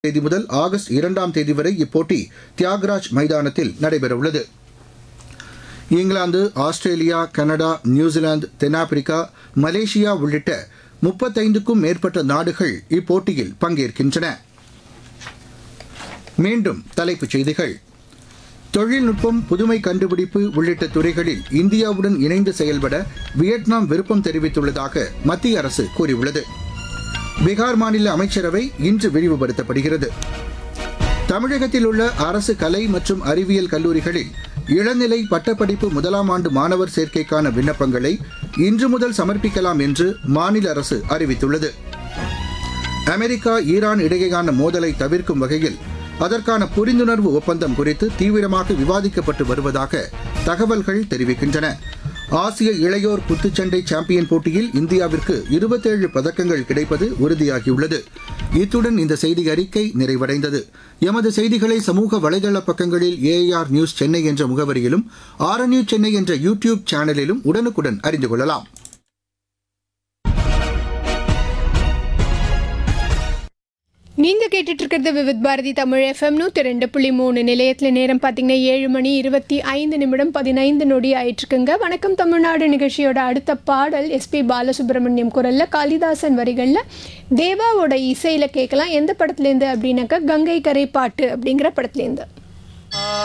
தேதி முதல் ஆகஸ்ட் இரண்டாம் தேதி வரை இப்போட்டி தியாகராஜ் மைதானத்தில் நடைபெறவுள்ளது இங்கிலாந்து ஆஸ்திரேலியா கனடா நியூசிலாந்து தென்னாப்பிரிக்கா மலேசியா உள்ளிட்ட முப்பத்தைந்துக்கும் மேற்பட்ட நாடுகள் இப்போட்டியில் பங்கேற்கின்றன மீண்டும் தலைப்புச் செய்திகள் தொழில்நுட்பம் புதுமை கண்டுபிடிப்பு உள்ளிட்ட துறைகளில் இந்தியாவுடன் இணைந்து செயல்பட வியட்நாம் விருப்பம் தெரிவித்துள்ளதாக மத்திய அரசு கூறியுள்ளது பீகார் மாநில அமைச்சரவை இன்று விரிவுபடுத்தப்படுகிறது தமிழகத்தில் உள்ள அரசு கலை மற்றும் அறிவியல் கல்லூரிகளில் இளநிலை பட்டப்படிப்பு முதலாம் ஆண்டு மாணவர் சேர்க்கைக்கான விண்ணப்பங்களை இன்று முதல் சமர்ப்பிக்கலாம் என்று மாநில அரசு அறிவித்துள்ளது அமெரிக்கா ஈரான் இடையேயான மோதலை தவிர்க்கும் வகையில் அதற்கான புரிந்துணர்வு ஒப்பந்தம் குறித்து தீவிரமாக விவாதிக்கப்பட்டு வருவதாக தகவல்கள் தெரிவிக்கின்றன ஆசிய இளையோர் குத்துச்சண்டை சாம்பியன் போட்டியில் இந்தியாவிற்கு இருபத்தேழு பதக்கங்கள் கிடைப்பது உறுதியாகியுள்ளது இத்துடன் இந்த செய்தி அறிக்கை நிறைவடைந்தது எமது செய்திகளை சமூக வலைதள பக்கங்களில் ஏஆர் நியூஸ் சென்னை என்ற முகவரியிலும் ஆர் நியூஸ் சென்னை என்ற யூடியூப் சேனலிலும் உடனுக்குடன் அறிந்து கொள்ளலாம் நீங்க கேட்டுட்டு இருக்கிறது விவித் பாரதி தமிழ் எஃப்எம் நூற்றி ரெண்டு புள்ளி மூணு நிலையத்தில் நேரம் பார்த்தீங்கன்னா ஏழு மணி இருபத்தி ஐந்து நிமிடம் பதினைந்து நொடி ஆயிட்டுருக்குங்க வணக்கம் தமிழ்நாடு நிகழ்ச்சியோட அடுத்த பாடல் எஸ்பி பாலசுப்ரமணியம் குரலில் காளிதாசன் வரிகளில் தேவாவோட இசையில் கேட்கலாம் எந்த படத்துலேருந்து அப்படின்னாக்கா கங்கை கரை பாட்டு அப்படிங்கிற படத்துலேருந்து